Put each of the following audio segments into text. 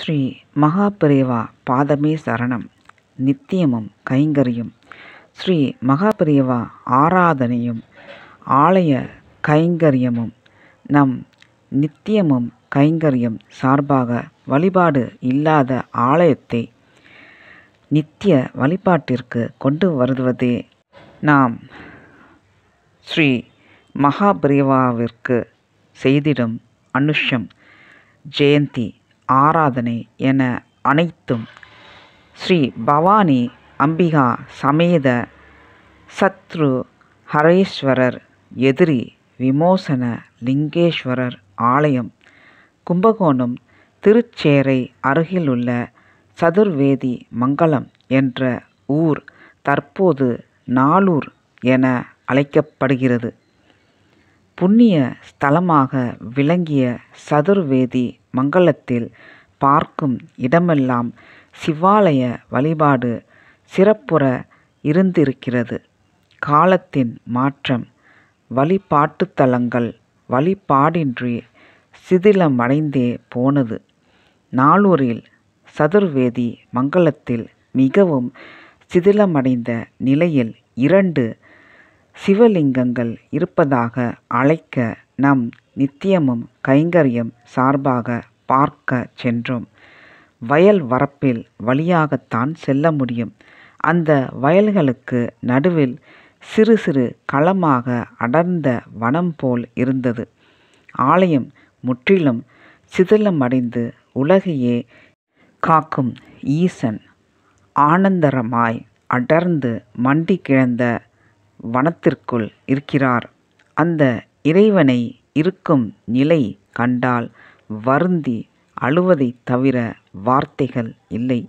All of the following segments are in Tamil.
ஸ்ரீ மகாபிரிவா பாதமே சரணம் நித்தியமும் கைங்கரியம் ஸ்ரீ மகாபிரிவா ஆராதனையும் ஆலய கைங்கரியமும் நம் நித்தியமும் கைங்கரியம் சார்பாக வழிபாடு இல்லாத ஆலயத்தை நித்திய வழிபாட்டிற்கு கொண்டு வருவதே நாம் ஸ்ரீ மகாபிரிவாவிற்கு செய்திடும் அனுஷம் ஜெயந்தி ஆராதனை என அனைத்தும் ஸ்ரீ பவானி அம்பிகா சமேத சத்ரு ஹரேஸ்வரர் எதிரி விமோசன லிங்கேஸ்வரர் ஆலயம் கும்பகோணம் திருச்சேரை அருகிலுள்ள சதுர்வேதி மங்கலம் என்ற ஊர் தற்போது நாளூர் என அழைக்கப்படுகிறது புண்ணிய ஸ்தலமாக விளங்கிய சதுர்வேதி மங்கலத்தில் பார்க்கும் இடமெல்லாம் சிவாலய வழிபாடு சிறப்புற இருந்திருக்கிறது காலத்தின் மாற்றம் வழிபாட்டுத்தலங்கள் வழிபாடின்றி சிதிலமடைந்தே போனது நாளூரில் சதுர்வேதி மங்கலத்தில் மிகவும் சிதிலமடைந்த நிலையில் இரண்டு சிவலிங்கங்கள் இருப்பதாக அழைக்க நம் நித்தியமும் கைங்கரியம் சார்பாக பார்க்க சென்றோம் வயல் வரப்பில் வழியாகத்தான் செல்ல முடியும் அந்த வயல்களுக்கு நடுவில் சிறு சிறு களமாக அடர்ந்த வனம் போல் இருந்தது ஆலயம் முற்றிலும் சிதிலமடைந்து உலகையே காக்கும் ஈசன் ஆனந்தரமாய் அடர்ந்து மண்டி கிடந்த வனத்திற்குள் இருக்கிறார் அந்த இறைவனை இருக்கும் நிலை கண்டால் வருந்தி அழுவதைத் தவிர வார்த்தைகள் இல்லை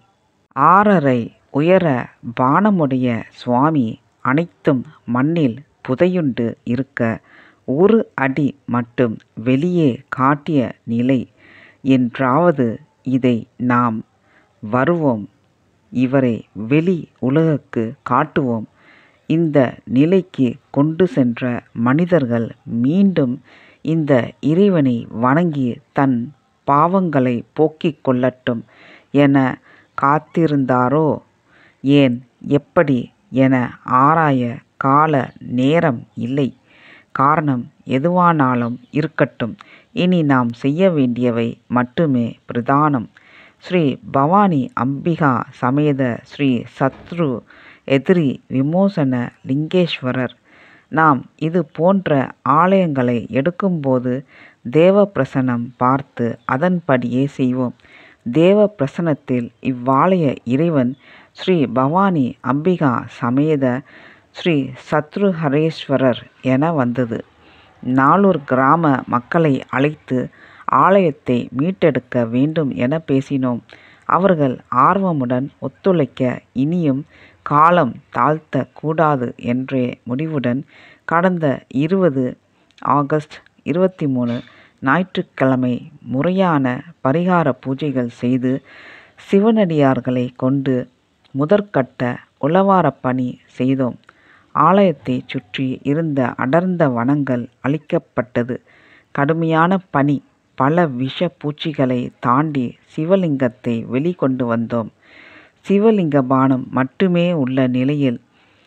ஆறரை உயர பானமுடைய சுவாமி அனைத்தும் மண்ணில் புதையுண்டு இருக்க ஒரு அடி மட்டும் வெளியே காட்டிய நிலை என்றாவது இதை நாம் வருவோம் இவரை வெளி உலகுக்கு காட்டுவோம் இந்த நிலைக்கு கொண்டு சென்ற மனிதர்கள் மீண்டும் இந்த இறைவனை வணங்கி தன் பாவங்களை போக்கிக் கொள்ளட்டும் என காத்திருந்தாரோ ஏன் எப்படி என ஆராய கால நேரம் இல்லை காரணம் எதுவானாலும் இருக்கட்டும் இனி நாம் செய்ய வேண்டியவை மட்டுமே பிரதானம் ஸ்ரீ பவானி அம்பிகா சமேத ஸ்ரீ சத்ரு எதிரி விமோசன லிங்கேஸ்வரர் நாம் இது போன்ற ஆலயங்களை எடுக்கும்போது தேவ பிரசனம் பார்த்து அதன்படியே செய்வோம் தேவ பிரசனத்தில் இவ்வாலய இறைவன் ஸ்ரீ பவானி அம்பிகா சமேத ஸ்ரீ சத்ருஹரேஸ்வரர் என வந்தது நாளூர் கிராம மக்களை அழைத்து ஆலயத்தை மீட்டெடுக்க வேண்டும் என பேசினோம் அவர்கள் ஆர்வமுடன் ஒத்துழைக்க இனியும் காலம் தாழ்த்த கூடாது என்ற முடிவுடன் கடந்த இருபது ஆகஸ்ட் இருபத்தி மூணு ஞாயிற்றுக்கிழமை முறையான பரிகார பூஜைகள் செய்து சிவனடியார்களை கொண்டு முதற்கட்ட உளவாரப் பணி செய்தோம் ஆலயத்தை சுற்றி இருந்த அடர்ந்த வனங்கள் அழிக்கப்பட்டது கடுமையான பனி பல விஷ பூச்சிகளை தாண்டி சிவலிங்கத்தை வெளிக்கொண்டு வந்தோம் சிவலிங்க பானம் மட்டுமே உள்ள நிலையில்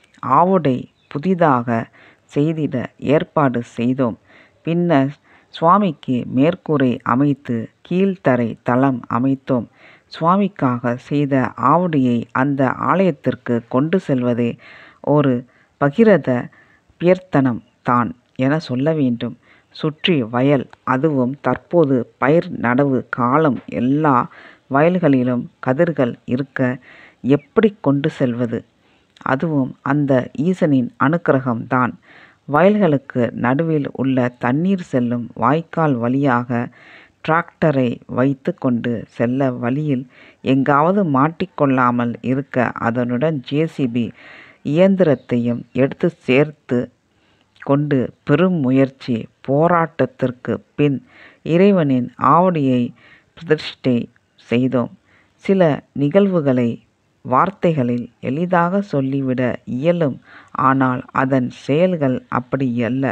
ஆவுடை புதிதாக செய்திட ஏற்பாடு செய்தோம் பின்னர் சுவாமிக்கு மேற்கூரை அமைத்து கீழ்த்தரை தளம் அமைத்தோம் சுவாமிக்காக செய்த ஆவுடையை அந்த ஆலயத்திற்கு கொண்டு செல்வதே ஒரு பகிரத பியர்த்தனம் தான் என சொல்ல வேண்டும் சுற்றி வயல் அதுவும் தற்போது பயிர் நடவு காலம் எல்லா வயல்களிலும் கதிர்கள் இருக்க எப்படி கொண்டு செல்வது அதுவும் அந்த ஈசனின் அனுக்கிரகம்தான் வயல்களுக்கு நடுவில் உள்ள தண்ணீர் செல்லும் வாய்க்கால் வழியாக டிராக்டரை வைத்து கொண்டு செல்ல வழியில் எங்காவது மாட்டிக்கொள்ளாமல் இருக்க அதனுடன் ஜேசிபி இயந்திரத்தையும் எடுத்து சேர்த்து கொண்டு பெரும் முயற்சி போராட்டத்திற்கு பின் இறைவனின் ஆவடியை பிரதிஷ்டை செய்தோம் சில நிகழ்வுகளை வார்த்தைகளில் எளிதாக சொல்லிவிட இயலும் ஆனால் அதன் செயல்கள் அப்படியல்ல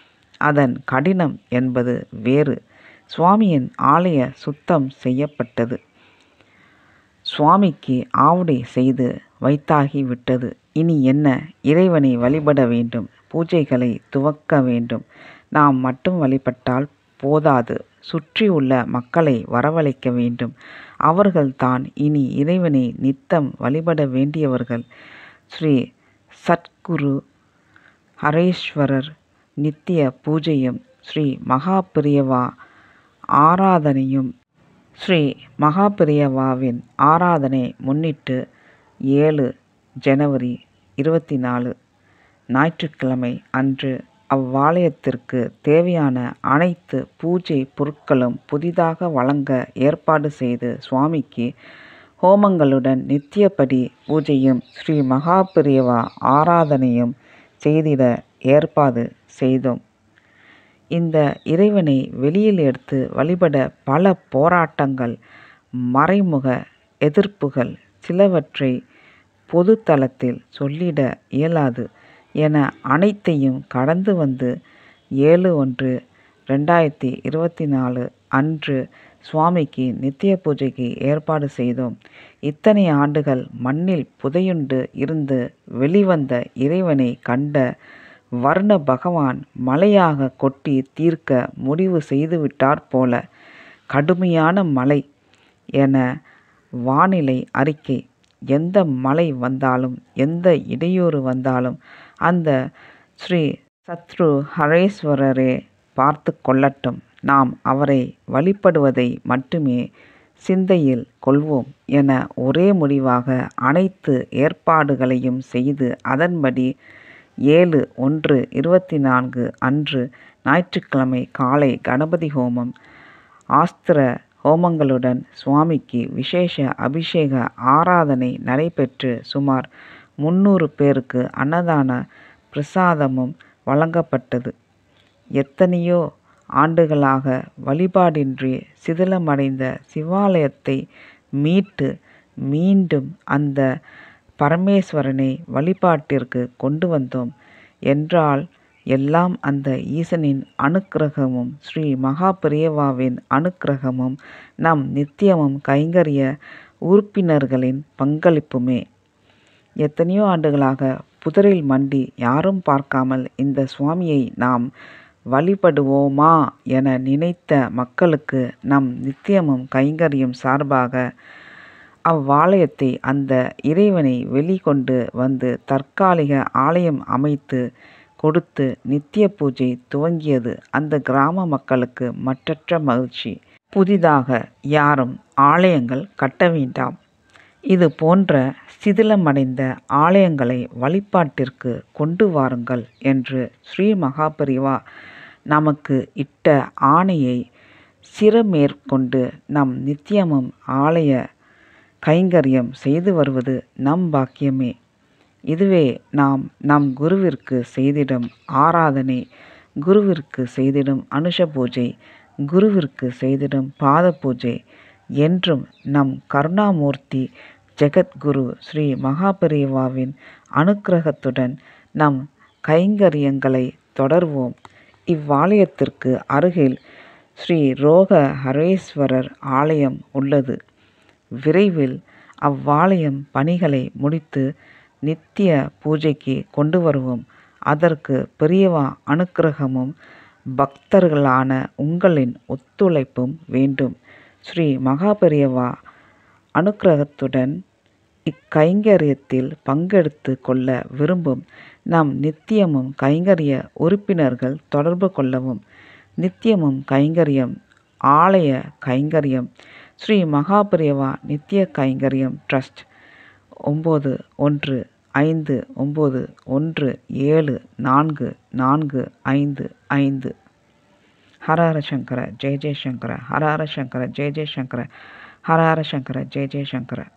அதன் கடினம் என்பது வேறு சுவாமியின் ஆலய சுத்தம் செய்யப்பட்டது சுவாமிக்கு ஆவுடை செய்து வைத்தாகி விட்டது இனி என்ன இறைவனை வழிபட வேண்டும் பூஜைகளை துவக்க வேண்டும் நாம் மட்டும் வழிபட்டால் போதாது சுற்றியுள்ள மக்களை வரவழைக்க வேண்டும் அவர்கள்தான் இனி இறைவனை நித்தம் வழிபட வேண்டியவர்கள் ஸ்ரீ சத்குரு ஹரேஸ்வரர் நித்திய பூஜையும் ஸ்ரீ மகாபிரியவா ஆராதனையும் ஸ்ரீ மகாபிரியவாவின் ஆராதனை முன்னிட்டு ஏழு ஜனவரி இருபத்தி நாலு ஞாயிற்றுக்கிழமை அன்று அவ்வாலயத்திற்கு தேவையான அனைத்து பூஜை பொருட்களும் புதிதாக வழங்க ஏற்பாடு செய்து சுவாமிக்கு ஹோமங்களுடன் நித்தியப்படி பூஜையும் ஸ்ரீ மகாபிரியவா ஆராதனையும் செய்திட ஏற்பாடு செய்தோம் இந்த இறைவனை வெளியில் எடுத்து வழிபட பல போராட்டங்கள் மறைமுக எதிர்ப்புகள் சிலவற்றை பொது தளத்தில் சொல்லிட இயலாது என அனைத்தையும் கடந்து வந்து ஏழு ஒன்று ரெண்டாயிரத்தி இருபத்தி நாலு அன்று சுவாமிக்கு நித்திய பூஜைக்கு ஏற்பாடு செய்தோம் இத்தனை ஆண்டுகள் மண்ணில் புதையுண்டு இருந்து வெளிவந்த இறைவனை கண்ட வர்ண பகவான் மழையாக கொட்டி தீர்க்க முடிவு செய்துவிட்டார் போல கடுமையான மழை என வானிலை அறிக்கை எந்த மழை வந்தாலும் எந்த இடையூறு வந்தாலும் அந்த ஸ்ரீ சத்ரு ஹரேஸ்வரரே பார்த்து கொள்ளட்டும் நாம் அவரை வழிபடுவதை மட்டுமே சிந்தையில் கொள்வோம் என ஒரே முடிவாக அனைத்து ஏற்பாடுகளையும் செய்து அதன்படி ஏழு ஒன்று இருபத்தி நான்கு அன்று ஞாயிற்றுக்கிழமை காலை கணபதி ஹோமம் ஆஸ்திர ஹோமங்களுடன் சுவாமிக்கு விசேஷ அபிஷேக ஆராதனை நடைபெற்று சுமார் முந்நூறு பேருக்கு அன்னதான பிரசாதமும் வழங்கப்பட்டது எத்தனையோ ஆண்டுகளாக வழிபாடின்றி சிதிலமடைந்த சிவாலயத்தை மீட்டு மீண்டும் அந்த பரமேஸ்வரனை வழிபாட்டிற்கு கொண்டு வந்தோம் என்றால் எல்லாம் அந்த ஈசனின் அனுக்கிரகமும் ஸ்ரீ மகாபிரியவாவின் அனுக்கிரகமும் நம் நித்தியமும் கைங்கரிய உறுப்பினர்களின் பங்களிப்புமே எத்தனையோ ஆண்டுகளாக புதரில் மண்டி யாரும் பார்க்காமல் இந்த சுவாமியை நாம் வழிபடுவோமா என நினைத்த மக்களுக்கு நம் நித்தியமும் கைங்கரியம் சார்பாக அவ்வாலயத்தை அந்த இறைவனை வெளிக்கொண்டு வந்து தற்காலிக ஆலயம் அமைத்து கொடுத்து நித்திய பூஜை துவங்கியது அந்த கிராம மக்களுக்கு மற்றற்ற மகிழ்ச்சி புதிதாக யாரும் ஆலயங்கள் கட்ட வேண்டாம் இது போன்ற சிதிலமடைந்த ஆலயங்களை வழிபாட்டிற்கு கொண்டு வாருங்கள் என்று ஸ்ரீ மகாபரிவா நமக்கு இட்ட ஆணையை சிறமேற்கொண்டு நம் நித்தியமும் ஆலய கைங்கரியம் செய்து வருவது நம் பாக்கியமே இதுவே நாம் நம் குருவிற்கு செய்திடும் ஆராதனை குருவிற்கு செய்திடும் அனுஷ பூஜை குருவிற்கு செய்திடும் பாத பூஜை என்றும் நம் கருணாமூர்த்தி ஜெகத்குரு ஸ்ரீ மகாபரிவாவின் அனுக்கிரகத்துடன் நம் கைங்கரியங்களை தொடர்வோம் இவ்வாலயத்திற்கு அருகில் ஸ்ரீ ரோக ஹரேஸ்வரர் ஆலயம் உள்ளது விரைவில் அவ்வாலயம் பணிகளை முடித்து நித்திய பூஜைக்கு கொண்டு வருவோம் அதற்கு பெரியவா அனுக்கிரகமும் பக்தர்களான உங்களின் ஒத்துழைப்பும் வேண்டும் ஸ்ரீ மகாபெரியவா அனுக்கிரகத்துடன் இக்கைங்கரியத்தில் பங்கெடுத்து கொள்ள விரும்பும் நம் நித்தியமும் கைங்கரிய உறுப்பினர்கள் தொடர்பு கொள்ளவும் நித்தியமும் கைங்கரியம் ஆலய கைங்கரியம் ஸ்ரீ மகாபிரியவா நித்திய கைங்கரியம் ட்ரஸ்ட் ஒம்பது ஒன்று ஐந்து ஒம்பது ஒன்று ஏழு நான்கு நான்கு ஐந்து ஐந்து ஹரஹர சங்கர ஜெய ஜெயசங்கர ஹரஹர சங்கர ஜெய ஜெயசங்கர ஹரஹர சங்கர ஜெய ஜெயசங்கர